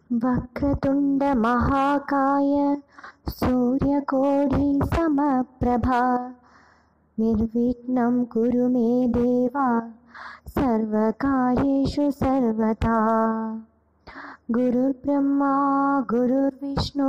वक्रतुण्डमहाकाय सूर्यकोटिसमप्रभा निर्विघ्नं कुरु मे देवा सर्वकार्येषु सर्वदा गुरुर्ब्रह्मा गुरुर्विष्णु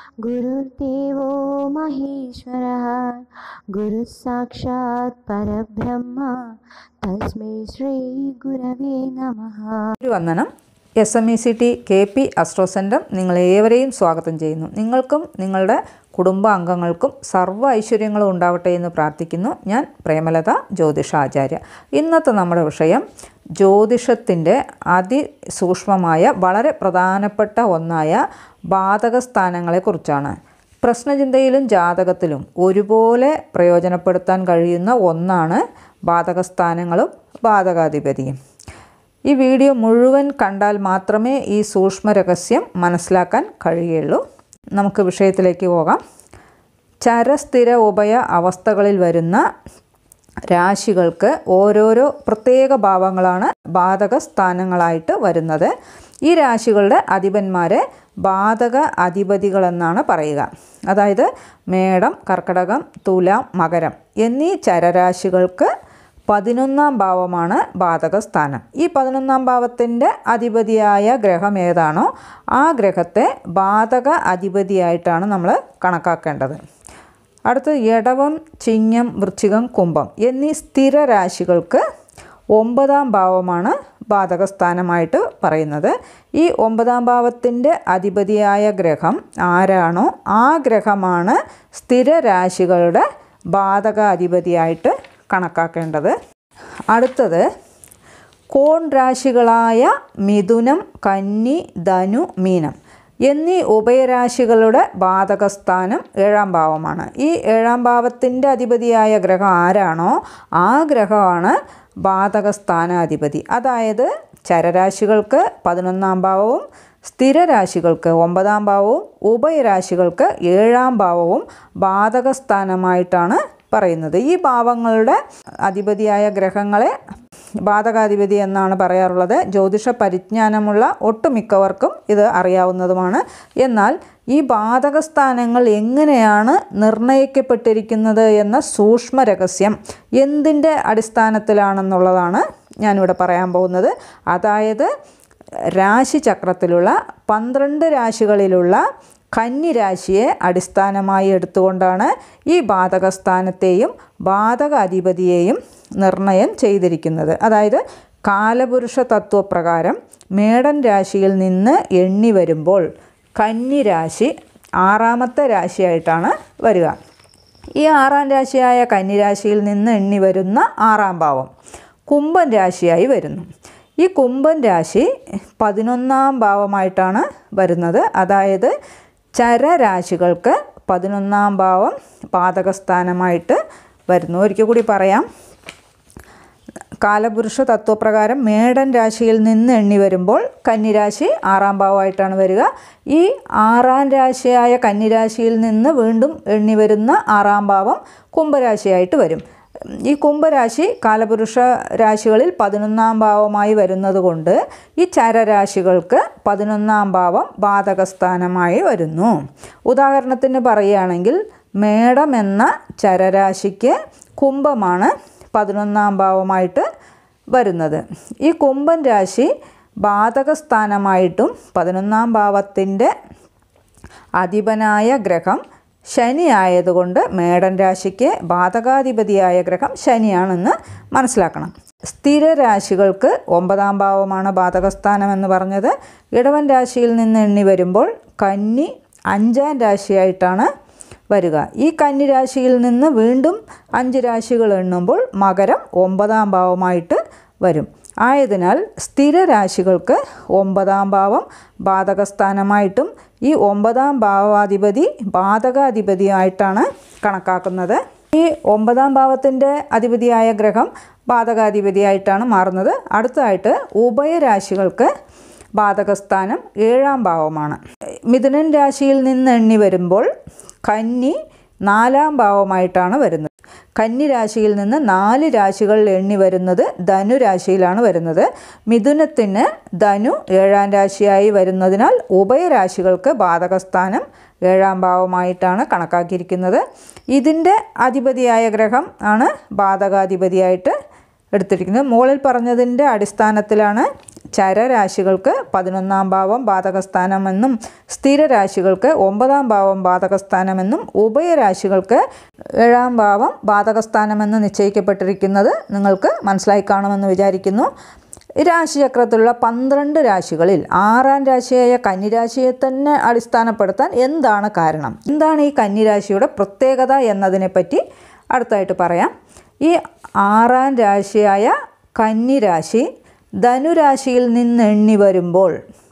गुरुर्देवो महेश्वरः गुरुः साक्षात् परब्रह्म तस्मै श्रीगुरवे नमः ഒരു വന്ദനം S M E C T K P astro centre നിങ്ങളേവരെയും സ്വാഗതം ചെയ്യുന്നു നിങ്ങൾക്കും നിങ്ങളുടെ കുടുംബാംഗങ്ങൾക്കും സർവ്വ ഐശ്വര്യങ്ങളും ഉണ്ടാവട്ടെ എന്ന് പ്രാർത്ഥിക്കുന്നു ഞാൻ പ്രേമലത ജ്യോതിഷാചാര്യ ഇന്നത്തെ നമ്മുടെ വിഷയം ജ്യോതിഷത്തിൻ്റെ അതിസൂക്ഷ്മമായ വളരെ പ്രധാനപ്പെട്ട ഒന്നായ ബാധകസ്ഥാനങ്ങളെക്കുറിച്ചാണ് പ്രശ്നചിന്തയിലും ജാതകത്തിലും ഒരുപോലെ പ്രയോജനപ്പെടുത്താൻ കഴിയുന്ന ഒന്നാണ് ബാധകസ്ഥാനങ്ങളും ബാധകാധിപതിയും ഈ വീഡിയോ മുഴുവൻ കണ്ടാൽ മാത്രമേ ഈ സൂക്ഷ്മ രഹസ്യം മനസ്സിലാക്കാൻ കഴിയുള്ളൂ നമുക്ക് വിഷയത്തിലേക്ക് പോകാം ചരസ്ഥിര ഉഭയ അവസ്ഥകളിൽ വരുന്ന രാശികൾക്ക് ഓരോരോ പ്രത്യേക ഭാവങ്ങളാണ് ബാധക സ്ഥാനങ്ങളായിട്ട് വരുന്നത് ഈ രാശികളുടെ അധിപന്മാരെ ബാധക അധിപതികളെന്നാണ് പറയുക അതായത് മേടം കർക്കടകം തുലാം മകരം എന്നീ ചരരാശികൾക്ക് പതിനൊന്നാം ഭാവമാണ് ബാധക സ്ഥാനം ഈ പതിനൊന്നാം ഭാവത്തിൻ്റെ അധിപതിയായ ഗ്രഹം ഏതാണോ ആ ഗ്രഹത്തെ ബാധക അധിപതിയായിട്ടാണ് നമ്മൾ കണക്കാക്കേണ്ടത് അടുത്ത് ഇടവം ചിങ്ങം വൃശ്ചികം കുംഭം എന്നീ സ്ഥിര രാശികൾക്ക് ഒമ്പതാം ഭാവമാണ് ബാധക സ്ഥാനമായിട്ട് പറയുന്നത് ഈ ഒമ്പതാം ഭാവത്തിൻ്റെ അധിപതിയായ ഗ്രഹം ആരാണോ ആ ഗ്രഹമാണ് സ്ഥിര രാശികളുടെ ബാധക അധിപതിയായിട്ട് കണക്കാക്കേണ്ടത് അടുത്തത് കോൺ രാശികളായ മിഥുനം കന്നി ധനു മീനം എന്നീ ഉഭയരാശികളുടെ ബാധകസ്ഥാനം ഏഴാം ഭാവമാണ് ഈ ഏഴാം ഭാവത്തിൻ്റെ അധിപതിയായ ഗ്രഹം ആരാണോ ആ ഗ്രഹമാണ് ബാധകസ്ഥാനാധിപതി അതായത് ചരരാശികൾക്ക് പതിനൊന്നാം ഭാവവും സ്ഥിരരാശികൾക്ക് ഒമ്പതാം ഭാവവും ഉഭയരാശികൾക്ക് ഏഴാം ഭാവവും ബാധകസ്ഥാനമായിട്ടാണ് പറയുന്നത് ഈ ഭാവങ്ങളുടെ അധിപതിയായ ഗ്രഹങ്ങളെ ബാധകാധിപതി എന്നാണ് പറയാറുള്ളത് ജ്യോതിഷ പരിജ്ഞാനമുള്ള ഒട്ടുമിക്കവർക്കും ഇത് അറിയാവുന്നതുമാണ് എന്നാൽ ഈ ബാധകസ്ഥാനങ്ങൾ എങ്ങനെയാണ് നിർണയിക്കപ്പെട്ടിരിക്കുന്നത് എന്ന സൂക്ഷ്മ രഹസ്യം എന്തിൻ്റെ അടിസ്ഥാനത്തിലാണെന്നുള്ളതാണ് ഞാനിവിടെ പറയാൻ പോകുന്നത് അതായത് രാശിചക്രത്തിലുള്ള പന്ത്രണ്ട് രാശികളിലുള്ള കന്നി രാശിയെ അടിസ്ഥാനമായി എടുത്തുകൊണ്ടാണ് ഈ ബാധകസ്ഥാനത്തെയും ബാധക അധിപതിയെയും നിർണയം ചെയ്തിരിക്കുന്നത് അതായത് കാലപുരുഷ തത്വപ്രകാരം മേടൻ രാശിയിൽ നിന്ന് എണ്ണി വരുമ്പോൾ കന്നി രാശി ആറാമത്തെ രാശിയായിട്ടാണ് വരിക ഈ ആറാം രാശിയായ കന്നിരാശിയിൽ നിന്ന് എണ്ണി വരുന്ന ആറാം ഭാവം കുംഭൻ രാശിയായി വരുന്നു ഈ കുംഭൻ രാശി പതിനൊന്നാം ഭാവമായിട്ടാണ് വരുന്നത് അതായത് ചരരാശികൾക്ക് പതിനൊന്നാം ഭാവം പാതകസ്ഥാനമായിട്ട് വരുന്നു ഒരിക്കൽ കൂടി പറയാം കാലപുരുഷ തത്വപ്രകാരം മേടൻ രാശിയിൽ നിന്ന് എണ്ണി വരുമ്പോൾ കന്നിരാശി ആറാം ഭാവമായിട്ടാണ് വരിക ഈ ആറാം രാശിയായ കന്നിരാശിയിൽ നിന്ന് വീണ്ടും എണ്ണി വരുന്ന ആറാം ഭാവം കുംഭരാശിയായിട്ട് വരും ഈ കുംഭരാശി കാലപുരുഷ രാശികളിൽ പതിനൊന്നാം ഭാവമായി വരുന്നത് കൊണ്ട് ഈ ചരരാശികൾക്ക് പതിനൊന്നാം ഭാവം ബാധകസ്ഥാനമായി വരുന്നു ഉദാഹരണത്തിന് പറയുകയാണെങ്കിൽ മേടം എന്ന ചരരാശിക്ക് കുംഭമാണ് പതിനൊന്നാം ഭാവമായിട്ട് വരുന്നത് ഈ കുംഭൻ രാശി ബാധകസ്ഥാനമായിട്ടും പതിനൊന്നാം ഭാവത്തിൻ്റെ അധിപനായ ഗ്രഹം ശനി ആയതുകൊണ്ട് മേടൻ രാശിക്ക് ബാധകാധിപതിയായ ഗ്രഹം ശനിയാണെന്ന് മനസ്സിലാക്കണം സ്ഥിര രാശികൾക്ക് ഒമ്പതാം ഭാവമാണ് ബാധകസ്ഥാനം എന്ന് പറഞ്ഞത് ഇടവൻ രാശിയിൽ നിന്ന് എണ്ണി വരുമ്പോൾ കന്നി അഞ്ചാം രാശിയായിട്ടാണ് വരിക ഈ കന്നി രാശിയിൽ നിന്ന് വീണ്ടും അഞ്ച് രാശികൾ എണ്ണുമ്പോൾ മകരം ഒമ്പതാം ഭാവമായിട്ട് വരും ആയതിനാൽ സ്ഥിര രാശികൾക്ക് ഒമ്പതാം ഭാവം ബാധകസ്ഥാനമായിട്ടും ഈ ഒമ്പതാം ഭാവാധിപതി ബാധകാധിപതിയായിട്ടാണ് കണക്കാക്കുന്നത് ഈ ഒമ്പതാം ഭാവത്തിൻ്റെ അധിപതിയായ ഗ്രഹം ബാധകാധിപതിയായിട്ടാണ് മാറുന്നത് അടുത്തതായിട്ട് ഉഭയരാശികൾക്ക് ബാധകസ്ഥാനം ഏഴാം ഭാവമാണ് മിഥുനൻ രാശിയിൽ നിന്ന് എണ്ണി വരുമ്പോൾ കന്നി നാലാം ഭാവമായിട്ടാണ് വരുന്നത് കന്നിരാശിയിൽ നിന്ന് നാല് രാശികൾ എണ്ണി വരുന്നത് ധനുരാശിയിലാണ് വരുന്നത് മിഥുനത്തിന് ധനു ഏഴാം രാശിയായി വരുന്നതിനാൽ ഉഭയരാശികൾക്ക് ബാധകസ്ഥാനം ഏഴാം ഭാവമായിട്ടാണ് കണക്കാക്കിയിരിക്കുന്നത് ഇതിൻ്റെ അധിപതിയായ ഗ്രഹം ആണ് ബാധകാധിപതിയായിട്ട് എടുത്തിരിക്കുന്നത് മുകളിൽ പറഞ്ഞതിൻ്റെ അടിസ്ഥാനത്തിലാണ് ചരരാശികൾക്ക് പതിനൊന്നാം ഭാവം ബാധകസ്ഥാനമെന്നും സ്ഥിരരാശികൾക്ക് ഒമ്പതാം ഭാവം ബാധകസ്ഥാനമെന്നും ഉഭയരാശികൾക്ക് ഏഴാം ഭാവം ബാധകസ്ഥാനമെന്ന് നിശ്ചയിക്കപ്പെട്ടിരിക്കുന്നത് നിങ്ങൾക്ക് മനസ്സിലായി കാണുമെന്ന് വിചാരിക്കുന്നു ഈ രാശിചക്രത്തിലുള്ള പന്ത്രണ്ട് രാശികളിൽ ആറാം രാശിയായ കന്നിരാശിയെ തന്നെ അടിസ്ഥാനപ്പെടുത്താൻ എന്താണ് കാരണം എന്താണ് ഈ കന്നിരാശിയുടെ പ്രത്യേകത എന്നതിനെപ്പറ്റി അടുത്തായിട്ട് പറയാം ഈ ആറാം രാശിയായ കന്നിരാശി ധനുരാശിയിൽ നിന്ന് എണ്ണി വരുമ്പോൾ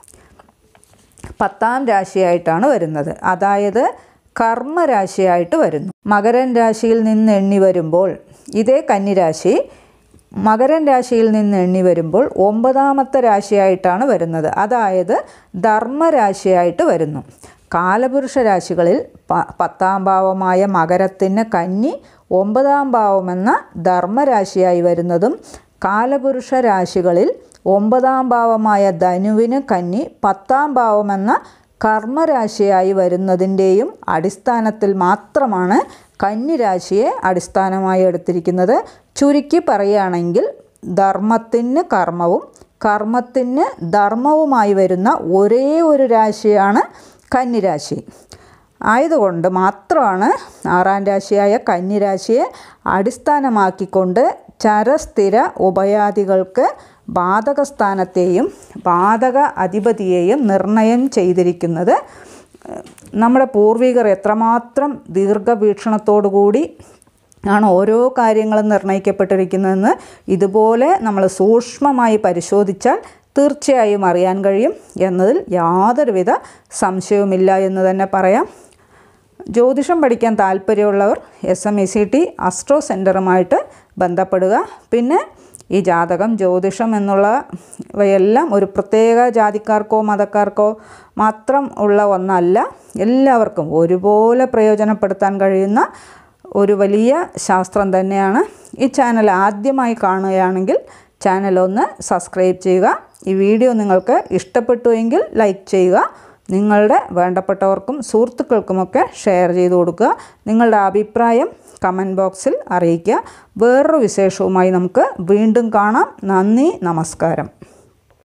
പത്താം രാശിയായിട്ടാണ് വരുന്നത് അതായത് കർമ്മരാശിയായിട്ട് വരുന്നു മകരൻ രാശിയിൽ നിന്ന് എണ്ണി വരുമ്പോൾ ഇതേ കന്നിരാശി മകരൻ രാശിയിൽ നിന്ന് എണ്ണി വരുമ്പോൾ ഒമ്പതാമത്തെ രാശിയായിട്ടാണ് വരുന്നത് അതായത് ധർമ്മരാശിയായിട്ട് വരുന്നു കാലപുരുഷ രാശികളിൽ പ പത്താം ഭാവമായ മകരത്തിന് കന്നി ഒമ്പതാം ഭാവമെന്ന ധർമ്മരാശിയായി വരുന്നതും കാലപുരുഷ രാശികളിൽ ഒമ്പതാം ഭാവമായ ധനുവിന് കന്നി പത്താം ഭാവമെന്ന കർമ്മരാശിയായി വരുന്നതിൻ്റെയും അടിസ്ഥാനത്തിൽ മാത്രമാണ് കന്നിരാശിയെ അടിസ്ഥാനമായി എടുത്തിരിക്കുന്നത് ചുരുക്കി പറയുകയാണെങ്കിൽ ധർമ്മത്തിന് കർമ്മവും കർമ്മത്തിന് ധർമ്മവുമായി വരുന്ന ഒരേ ഒരു രാശിയാണ് കന്നിരാശി ആയതുകൊണ്ട് മാത്രമാണ് ആറാം രാശിയായ കന്നിരാശിയെ അടിസ്ഥാനമാക്കിക്കൊണ്ട് ചരസ്ഥിര ഉഭയാദികൾക്ക് ബാധകസ്ഥാനത്തെയും ബാധക അധിപതിയെയും നിർണയം ചെയ്തിരിക്കുന്നത് നമ്മുടെ പൂർവികർ എത്രമാത്രം ദീർഘവീക്ഷണത്തോടു കൂടി ആണ് ഓരോ കാര്യങ്ങളും നിർണ്ണയിക്കപ്പെട്ടിരിക്കുന്നതെന്ന് ഇതുപോലെ നമ്മൾ സൂക്ഷ്മമായി പരിശോധിച്ചാൽ തീർച്ചയായും അറിയാൻ കഴിയും എന്നതിൽ യാതൊരുവിധ സംശയവുമില്ല എന്ന് തന്നെ പറയാം ജ്യോതിഷം പഠിക്കാൻ താല്പര്യമുള്ളവർ S M E C T astro സെൻറ്ററുമായിട്ട് ബന്ധപ്പെടുക പിന്നെ ഈ ജാതകം ജ്യോതിഷം എന്നുള്ളവയെല്ലാം ഒരു പ്രത്യേക ജാതിക്കാർക്കോ മതക്കാർക്കോ മാത്രം ഉള്ള ഒന്നല്ല എല്ലാവർക്കും ഒരുപോലെ പ്രയോജനപ്പെടുത്താൻ കഴിയുന്ന ഒരു വലിയ ശാസ്ത്രം തന്നെയാണ് ഈ ചാനൽ ആദ്യമായി കാണുകയാണെങ്കിൽ ചാനൽ ഒന്ന് സബ്സ്ക്രൈബ് ചെയ്യുക ഈ വീഡിയോ നിങ്ങൾക്ക് ഇഷ്ടപ്പെട്ടുവെങ്കിൽ ലൈക്ക് ചെയ്യുക നിങ്ങളുടെ വേണ്ടപ്പെട്ടവർക്കും സുഹൃത്തുക്കൾക്കുമൊക്കെ ഷെയർ ചെയ്ത് കൊടുക്കുക നിങ്ങളുടെ അഭിപ്രായം കമൻറ്റ് ബോക്സിൽ അറിയിക്കുക വേറൊരു വിശേഷവുമായി നമുക്ക് വീണ്ടും കാണാം നന്ദി നമസ്കാരം